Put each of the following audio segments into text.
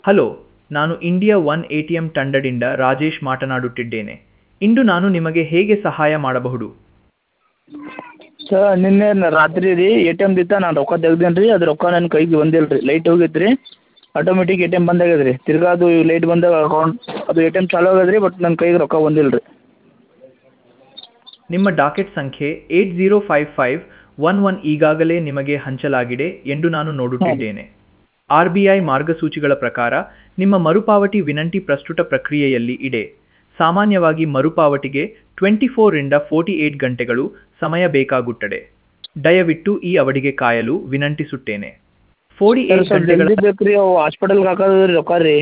Hello ನಾನು India one A T M ತಂಡದಿಂದ ರಾಜೇಶ್ ಮಾತನಾಡುತ್ತಿದ್ದೇನೆ ಇಂದು ನಾನು ನಿಮಗೆ ಹೇಗೆ ಸಹಾಯ ಮಾಡಬಹುದು ಸರ್ ನಿನ್ನೆ ನ- ರಾತ್ರಿ ರೀ ಎ ಟಿ ಎಮ್ದಿತ್ತ ನಾನು ರೊಕ್ಕ ತೆಗ್ದೇನಿ ರೀ ಅದು ರೊಕ್ಕ ನನ್ನ ಕೈಗೆ ಬಂದಿಲ್ಲ ರೀ ಲೈಟ್ ಹೋಗಿತ್ತು ರೀ ಆಟೋಮೆಟಿಕ್ ಎ ಟಿ ಎಮ್ ಬಂದ್ ಆಗ್ಯದ ರೀ ತಿರ್ಗಾ ಅದು ಲೈಟ್ ಬಂದಾಗ ಅಕೌಂಟ್ ಅದು ಎ ಟಿ ಎಮ್ ಚಾಲೂ ಆಗ್ಯದ ರೀ ಬಟ್ ನನ್ನ ಕೈಗೆ ರೊಕ್ಕ ಬಂದಿಲ್ಲ ರೀ ನಿಮ್ಮ ಡಾಕೆಟ್ ಸಂಖ್ಯೆ eight zero five five one one ಈಗಾಗಲೇ ನಿಮಗೆ ಹಂಚಲಾಗಿದೆ ಎಂದು ನಾನು ನೋಡುತ್ತಿದ್ದೇನೆ ಆರ್ ಬಿ ಐ ಮಾರ್ಗಸೂಚಿಗಳ ಪ್ರಕಾರ ನಿಮ್ಮ ಮರುಪಾವತಿ ವಿನಂತಿ ಪ್ರಸ್ತುತ ಪ್ರಕ್ರಿಯೆಯಲ್ಲಿ ಇದೆ ಸಾಮಾನ್ಯವಾಗಿ ಮರುಪಾವತಿಗೆ ಟ್ವೆಂಟಿ ಫೋರಿಂದ ಫೋರ್ಟಿ ಏಟ್ ಗಂಟೆಗಳು ಸಮಯ ಬೇಕಾಗುತ್ತದೆ ದಯವಿಟ್ಟು ಈ ಅವಧಿಗೆ ಕಾಯಲು ವಿನಂತಿಸುತ್ತೇನೆ ಫೋರ್ಟಿ ಸರ್ ಏಟ್ ಸ್ವಲ್ಪ ಗಂಟೆಗಳ ಜಲ್ದಿ ಬೇಕು ರೀ ಅವು ಹಾಸ್ಪಿಟಲ್ಗೆ ಹಾಕೋದು ರೀ ರೊಕ್ಕ ರೀ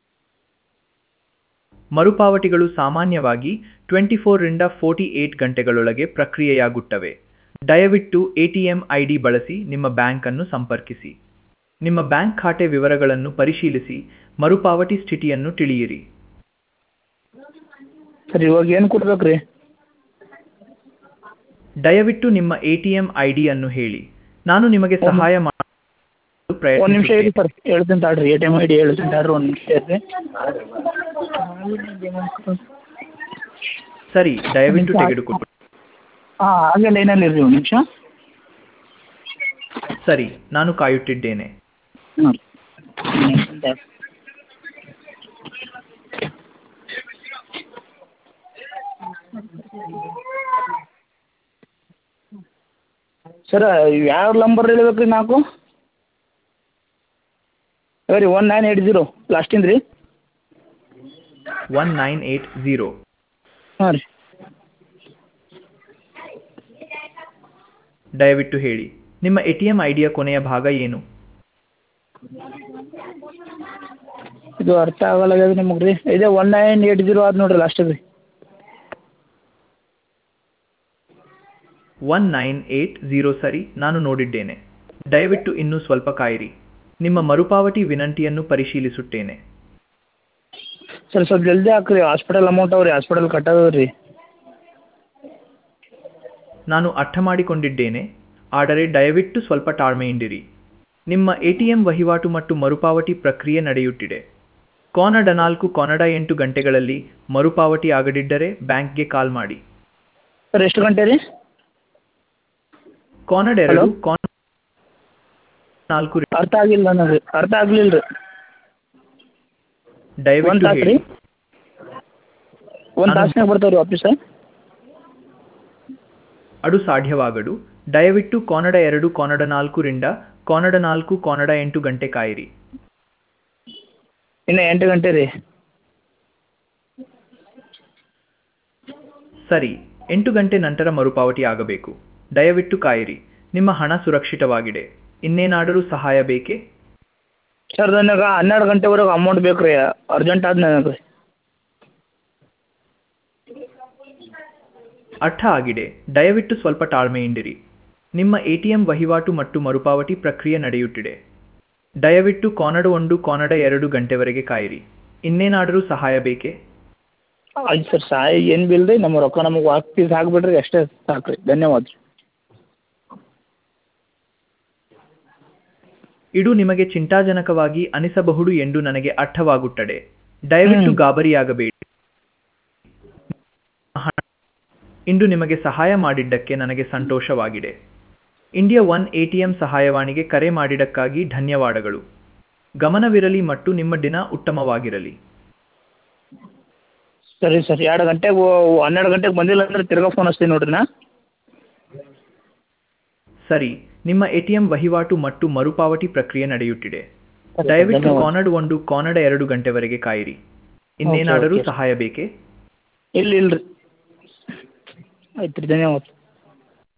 ಮರುಪಾವತಿಗಳು ಸಾಮಾನ್ಯವಾಗಿ ಟ್ವೆಂಟಿ ಫೋರ್ರಿಂದ ಫೋರ್ಟಿ ಏಟ್ ಗಂಟೆಗಳೊಳಗೆ ಪ್ರಕ್ರಿಯೆಯಾಗುತ್ತವೆ ದಯವಿಟ್ಟು ಎಟಿಎಂ ಐಡಿ ಬಳಸಿ ನಿಮ್ಮ ಬ್ಯಾಂಕನ್ನು ಸಂಪರ್ಕಿಸಿ ನಿಮ್ಮ ಬ್ಯಾಂಕ್ ಖಾತೆ ವಿವರಗಳನ್ನು ಪರಿಶೀಲಿಸಿ ಮರುಪಾವತಿ ಸ್ಥಿತಿಯನ್ನು ತಿಳಿಯಿರಿ ಸರ್ ಇವಾಗ ಏನು ಕೊಡ್ಬೇಕು ರೀ ದಯವಿಟ್ಟು ನಿಮ್ಮ ಎಟಿಎಂ ಐಡಿಯನ್ನು ಹೇಳಿ ನಾನು ನಿಮಗೆ ಸಹಾಯ ಮಾಡಲು ಒಂದು ನಿಮಿಷ ಇರಿ ಪ್ರಯತ್ನಿಸುತ್ತೇನೆ ಸರ್ ಹೇಳ್ತೀನಿ ತಾಳ್ರಿ A T M I D ಹೇಳ್ತೀನಿ ತಾಳ್ರಿ ಒಂದು ನಿಮಿಷ ಇರ್ರಿ ಸರಿ ದಯವಿಟ್ಟು ತೆಗೆದುಕೊಂಡು ಹಾಂ ಹಾಗೆ ಲೈನಲ್ಲಿ ಇರ್ರಿ ಒಂದು ನಿಮಿಷ ಸರಿ ನಾನು ಕಾಯುತ್ತಿದ್ದೇನೆ ಹ್ಞೂ ರೀ ಸರ ಯಾವ ನಂಬರ್ ಹೇಳ್ಬೇಕು ರೀ ನಾಲ್ಕು ರೀ ಒನ್ ನೈನ್ ಏಯ್ಟ್ ಜೀರೋ ಲಾಸ್ಟಿಂದ ರೀ ಒನ್ ನೈನ್ ಏಟ್ ಝೀರೋ ಹಾಂ ರೀ ದಯವಿಟ್ಟು ಹೇಳಿ ನಿಮ್ಮ ಎಟಿಎಂ ಐಡಿಯ ಕೊನೆಯ ಭಾಗ ಏನು ಇದು ಅರ್ಥ ಆಗಲ್ಲ ನಿಮಗೆ ರೀ ಇದೇ ಒನ್ ನೈನ್ ಏಯ್ಟ್ ಜೀರೋ ಆದ್ ನೋಡಿರಿ ಲಾಸ್ಟಿಗೆ ರೀ ಒನ್ ನೈನ್ ಏಟ್ ಝೀರೋ ಸರಿ ನಾನು ನೋಡಿದ್ದೇನೆ ದಯವಿಟ್ಟು ಇನ್ನೂ ಸ್ವಲ್ಪ ಕಾಯಿರಿ ನಿಮ್ಮ ಮರುಪಾವತಿ ವಿನಂತಿಯನ್ನು ಪರಿಶೀಲಿಸುತ್ತೇನೆ ಸರ್ ಸ್ವಲ್ಪ ಜಲ್ದಿ ಹಾಕ್ರಿ ಹಾಸ್ಪಿಟಲ್ ಅಮೌಂಟ್ ಅವ್ರಿ ಹಾಸ್ಪಿಟಲ್ ಕಟ್ಟೋದು ರೀ ನಾನು ಅರ್ಥ ಮಾಡಿಕೊಂಡಿದ್ದೇನೆ ಆದರೆ ದಯವಿಟ್ಟು ಸ್ವಲ್ಪ ತಾಳ್ಮೆಯಿಂದಿರಿ ನಿಮ್ಮ ಎಟಿಎಂ ವಹಿವಾಟು ಮತ್ತು ಮರುಪಾವತಿ ಪ್ರಕ್ರಿಯೆ ನಡೆಯುತ್ತಿದೆ ಕೋನಡ ನಾಲ್ಕು ಕೋನಡ ಎಂಟು ಗಂಟೆಗಳಲ್ಲಿ ಮರುಪಾವತಿ ಆಗದಿದ್ದರೆ ಬ್ಯಾಂಕ್ಗೆ ಕಾಲ್ ಮಾಡಿ ಸರ್ ಎಷ್ಟು ಗಂಟೆ ರೀ ಕೋನಡ ಎರಡು Hello? ಕೋನ ನಾಲ್ಕು ರಿ- ಅರ್ಥ ಆಗಿಲ್ಲ ನನಗೆ ಅರ್ಥ ಆಗಲಿಲ್ಲ ರೀ ಒಂದು ದಯವಿಟ್ಟು ತಾಸು ಹೇಳಿ ರೀ ಒಂದು ನಾನು- ತಾಸ್ನಾಗ ಬರ್ತಾವೆ ರೀ ಆಫೀಸ ಅದು ಸಾಧ್ಯವಾಗದು ದಯವಿಟ್ಟು ಕೋನಡ ಎರಡು ಕೋನಡ ನಾಲ್ಕರಿಂದ ಕೋನಡ ನಾಲ್ಕು ಕೋನಡ ಎಂಟು ಗಂಟೆ ಕಾಯಿರಿ ಇನ್ನು ಎಂಟು ಗಂಟೆ ರೀ ಸರಿ ಎಂಟು ಗಂಟೆ ನಂತರ ಮರುಪಾವತಿ ಆಗಬೇಕು ದಯವಿಟ್ಟು ಕಾಯಿರಿ ನಿಮ್ಮ ಹಣ ಸುರಕ್ಷಿತವಾಗಿದೆ ಇನ್ನೇನಾದರೂ ಸಹಾಯ ಬೇಕೇ ಸರ್ ನನಗೆ ಹನ್ನೆರಡು ಗಂಟೆವರೆಗೆ ಅಮೌಂಟ್ ಬೇಕು ರೀ ಅರ್ಜೆಂಟ್ ಆದ ನನಗೆ ರೀ ಅರ್ಥ ಆಗಿದೆ ದಯವಿಟ್ಟು ಸ್ವಲ್ಪ ತಾಳ್ಮೆಯಿಂದಿರಿ ನಿಮ್ಮ ಎಟಿಎಂ ವಹಿವಾಟು ಮತ್ತು ಮರುಪಾವತಿ ಪ್ರಕ್ರಿಯೆ ನಡೆಯುತ್ತಿದೆ ದಯವಿಟ್ಟು ಕೋನಡ ಒಂದು ಕೋನಡ ಎರಡು ಗಂಟೆವರೆಗೆ ಕಾಯಿರಿ ಇನ್ನೇನಾದರೂ ಸಹಾಯ ಬೇಕೇ ಆಯ್ತು ಸರ್ ಸಹಾಯ ಏನು ಬಿಲ್ ರೀ ನಮ್ಮ ರೊಕ್ಕ ನಮಗೆ ವಾಪಸ್ ಹಾಕ್ಬಿಡ್ರಿ ಅಷ್ಟೇ ಸಾಕು ರೀ ಧನ್ಯವಾದ ರೀ ಇದು ನಿಮಗೆ ಚಿಂತಾಜನಕವಾಗಿ ಅನಿಸಬಹುದು ಎಂದು ನನಗೆ ಅರ್ಥವಾಗುತ್ತದೆ ದಯವಿಟ್ಟು ಹ್ಮ್. ಗಾಬರಿಯಾಗಬೇಡಿ ಹಣ- ಇಂದು ನಿಮಗೆ ಸಹಾಯ ಮಾಡಿದ್ದಕ್ಕೆ ನನಗೆ ಸಂತೋಷವಾಗಿದೆ ಇಂಡಿಯಾ ಒನ್ ಎಟಿಎಂ ಸಹಾಯವಾಣಿಗೆ ಕರೆ ಮಾಡಿದ್ದಕ್ಕಾಗಿ ಧನ್ಯವಾದಗಳು ಗಮನವಿರಲಿ ಮತ್ತು ನಿಮ್ಮ ದಿನ ಉತ್ತಮವಾಗಿರಲಿ ಸರಿ ಸರ್ ಎರಡು ಗಂಟೆಗೆ ಹನ್ನೆರಡು ಗಂಟೆಗೆ ಬಂದಿಲ್ಲ ಅಂದ್ರೆ ತಿರ್ಗಾ ಫೋನ್ ಹಚ್ತೀನಿ ನೋಡ್ರಿ ನಾ ಸರಿ ನಿಮ್ಮ ಎಟಿಎಂ ವಹಿವಾಟು ಮತ್ತು ಮರುಪಾವತಿ ಪ್ರಕ್ರಿಯೆ ನಡೆಯುತ್ತಿದೆ ಸರಿ, ದಯವಿಟ್ಟು ಧನ್ಯವಾದ. ಕಾನಡ್ ಒಂದು ಕಾನಡ ಎರಡು ಗಂಟೆವರೆಗೆ ಕಾಯಿರಿ ಇನ್ನೇನಾದರೂ ಓಕೆ. ಸಹಾಯ ಬೇಕೇ ಇಲ್ಲ ಇಲ್ಲ ರೀ ಆಯ್ತು ರೀ ಧನ್ಯವಾದ